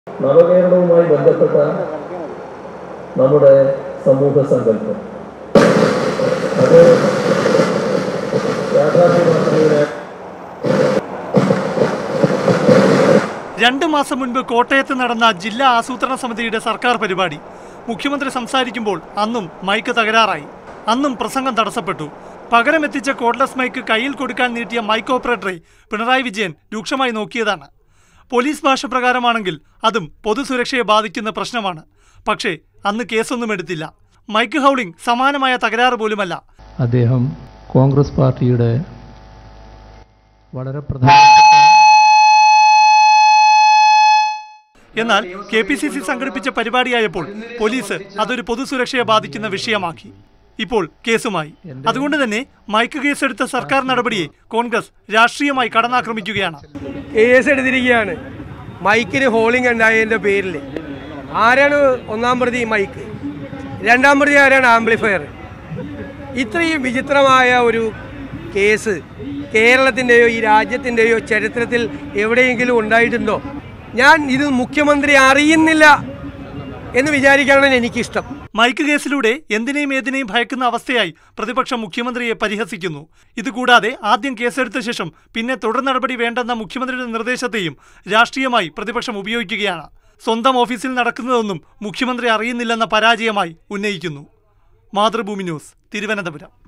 നവകേരളവുമായി ബന്ധപ്പെട്ട നമ്മുടെ സമൂഹ സങ്കല്പം അത് യാഥാർത്ഥ്യമാക്കുന്നതിന് രണ്ട് മാസം മുൻപ് കോട്ടയത്ത് നടന്ന ജില്ലാ ആസൂത്രണ സമിതിയുടെ സർക്കാർ പരിപാടി മുഖ്യമന്ത്രി സംസാരിക്കുമ്പോൾ അന്നും മൈക്ക് തകരാറായി അന്നും പ്രസംഗം തടസ്സപ്പെട്ടു പകരം എത്തിച്ച കോഡ്ലെസ് മൈക്ക് കയ്യിൽ കൊടുക്കാൻ നീട്ടിയ മൈക്ക് ഓപ്പറേറ്ററെ പിണറായി വിജയൻ രൂക്ഷമായി നോക്കിയതാണ് പോലീസ് ഭാഷ പ്രകാരമാണെങ്കിൽ അതും പൊതുസുരക്ഷയെ ബാധിക്കുന്ന പ്രശ്നമാണ് പക്ഷേ അന്ന് കേസൊന്നും എടുത്തില്ല മൈക്ക് ഹൗളിംഗ് സമാനമായ തകരാറ് പോലുമല്ല അദ്ദേഹം കോൺഗ്രസ് പാർട്ടിയുടെ വളരെ പ്രധാനപ്പെട്ട എന്നാൽ കെ പി സി സി സംഘടിപ്പിച്ച പരിപാടിയായപ്പോൾ പോലീസ് അതൊരു പൊതുസുരക്ഷയെ ബാധിക്കുന്ന വിഷയമാക്കി ഇപ്പോൾ കേസുമായി അതുകൊണ്ട് തന്നെ മൈക്ക് കേസെടുത്ത സർക്കാർ നടപടിയെ കോൺഗ്രസ് രാഷ്ട്രീയമായി കടന്നാക്രമിക്കുകയാണ് കേസ് എടുത്തിരിക്കുകയാണ് മൈക്കിന് ഹോളിംഗ് ഉണ്ടായതിൻ്റെ പേരിൽ ആരാണ് ഒന്നാം പ്രതി മൈക്ക് രണ്ടാം പ്രതി ആരാണ് ആംപ്ലിഫയർ ഇത്രയും വിചിത്രമായ ഒരു കേസ് കേരളത്തിൻ്റെയോ ഈ രാജ്യത്തിൻ്റെയോ ചരിത്രത്തിൽ എവിടെയെങ്കിലും ഉണ്ടായിട്ടുണ്ടോ ഞാൻ ഇത് മുഖ്യമന്ത്രി അറിയുന്നില്ല എന്ന് വിചാരിക്കാനാണ് എനിക്കിഷ്ടം മൈക്ക് കേസിലൂടെ എന്തിനേയും ഏതിനേയും ഭയക്കുന്ന അവസ്ഥയായി പ്രതിപക്ഷം മുഖ്യമന്ത്രിയെ പരിഹസിക്കുന്നു ഇതുകൂടാതെ ആദ്യം കേസെടുത്ത ശേഷം പിന്നെ തുടർ നടപടി വേണ്ടെന്ന മുഖ്യമന്ത്രിയുടെ നിർദ്ദേശത്തെയും രാഷ്ട്രീയമായി പ്രതിപക്ഷം ഉപയോഗിക്കുകയാണ് സ്വന്തം ഓഫീസിൽ നടക്കുന്നതൊന്നും മുഖ്യമന്ത്രി അറിയുന്നില്ലെന്ന പരാജയമായി ഉന്നയിക്കുന്നു മാതൃഭൂമി ന്യൂസ് തിരുവനന്തപുരം